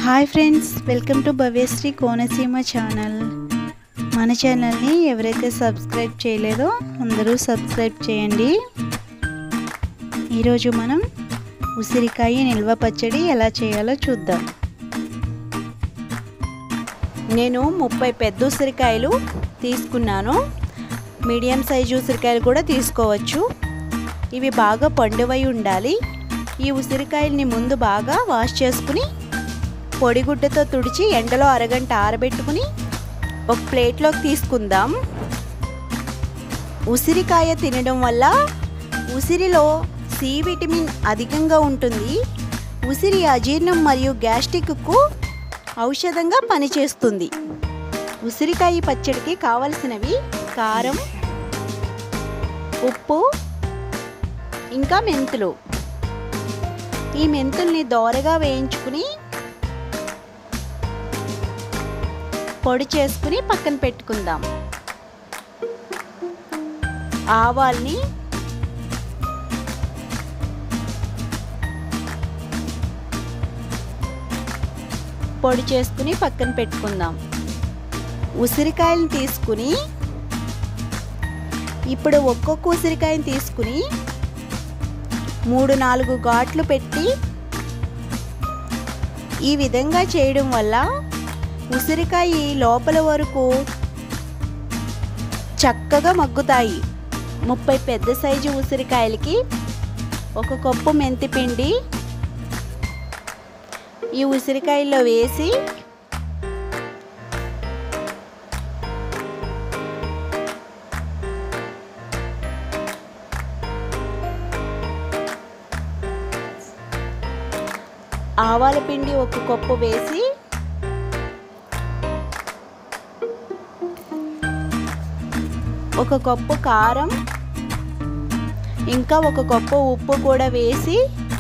hi friends welcome to Bhavyasri Konaseema channel మన ఛానల్ని ఎవరైతే సబ్స్క్రైబ్ చేయలేదో అందరూ సబ్స్క్రైబ్ చేయండి ఈరోజు మనం ఉసిరికాయ నిల్వ పచ్చడి ఎలా చేయాలో చూద్దాం నేను ముప్పై పెద్ద ఉసిరికాయలు తీసుకున్నాను మీడియం సైజు ఉసిరికాయలు కూడా తీసుకోవచ్చు ఇవి బాగా పండువై ఉండాలి ఈ ఉసిరికాయల్ని ముందు బాగా వాష్ చేసుకుని పొడిగుడ్డతో తుడిచి ఎండలో అరగంట ఆరబెట్టుకుని ఒక ప్లేట్లోకి తీసుకుందాం ఉసిరికాయ తినడం వల్ల ఉసిరిలో సి విటమిన్ అధికంగా ఉంటుంది ఉసిరి అజీర్ణం మరియు గ్యాస్ట్రిక్కు ఔషధంగా పనిచేస్తుంది ఉసిరికాయ పచ్చడికి కావలసినవి కారం ఉప్పు ఇంకా మెంతులు ఈ మెంతుల్ని దోరగా వేయించుకుని పొడి చేసుకుని పక్కన పెట్టుకుందాం ఆవాల్ని పొడి చేసుకుని పక్కన పెట్టుకుందాం ఉసిరికాయలను తీసుకుని ఇప్పుడు ఒక్కొక్క ఉసిరికాయని తీసుకుని మూడు నాలుగు ఘాట్లు పెట్టి ఈ విధంగా చేయడం వల్ల ఉసిరికాయ లోపల వరకు చక్కగా మగ్గుతాయి ముప్పై పెద్ద సైజు ఉసిరికాయలకి ఒక కప్పు మెంతిపిండి ఈ ఉసిరికాయల్లో వేసి ఆవాల పిండి ఒక కప్పు వేసి ఒక కప్పు కారం ఇంకా ఒక కప్పు ఉప్పు కూడా వేసి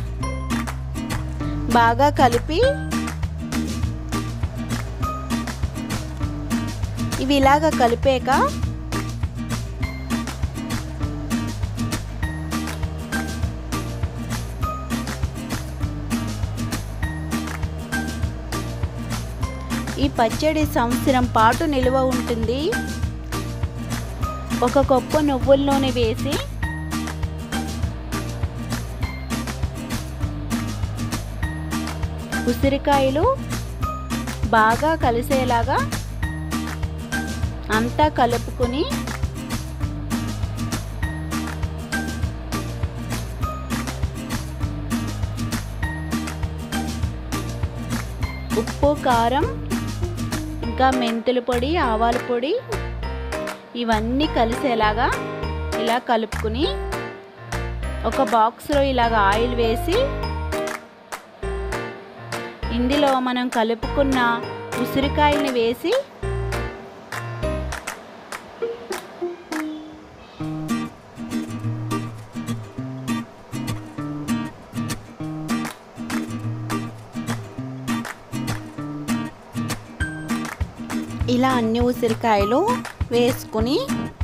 బాగా కలిపి ఇవి ఇలాగ కలిపాక ఈ పచ్చడి సంవత్సరం పాటు నిల్వ ఉంటుంది ఒక కప్పు నువ్వుల నూనె వేసి ఉసిరికాయలు బాగా కలిసేలాగా అంతా కలుపుకొని ఉప్పు కారం ఇంకా మెంతుల పొడి ఆవాల పొడి ఇవన్నీ కలిసేలాగా ఇలా కలుపుకుని ఒక బాక్స్లో ఇలాగ ఆయిల్ వేసి ఇందులో మనం కలుపుకున్న ఉసిరికాయల్ని వేసి ఇలా అన్ని ఉసిరికాయలు వేసుకుని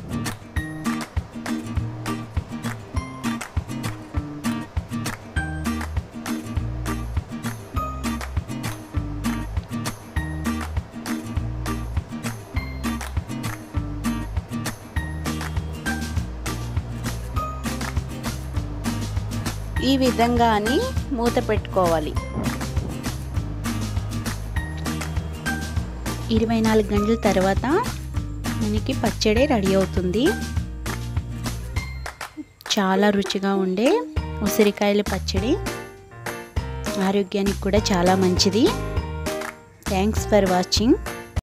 ఈ విధంగా అని మూత పెట్టుకోవాలి ఇరవై నాలుగు గంటల తర్వాత మనకి పచ్చడి రెడీ అవుతుంది చాలా రుచిగా ఉండే ఉసిరికాయల పచ్చడి ఆరోగ్యానికి కూడా చాలా మంచిది థ్యాంక్స్ ఫర్ వాచింగ్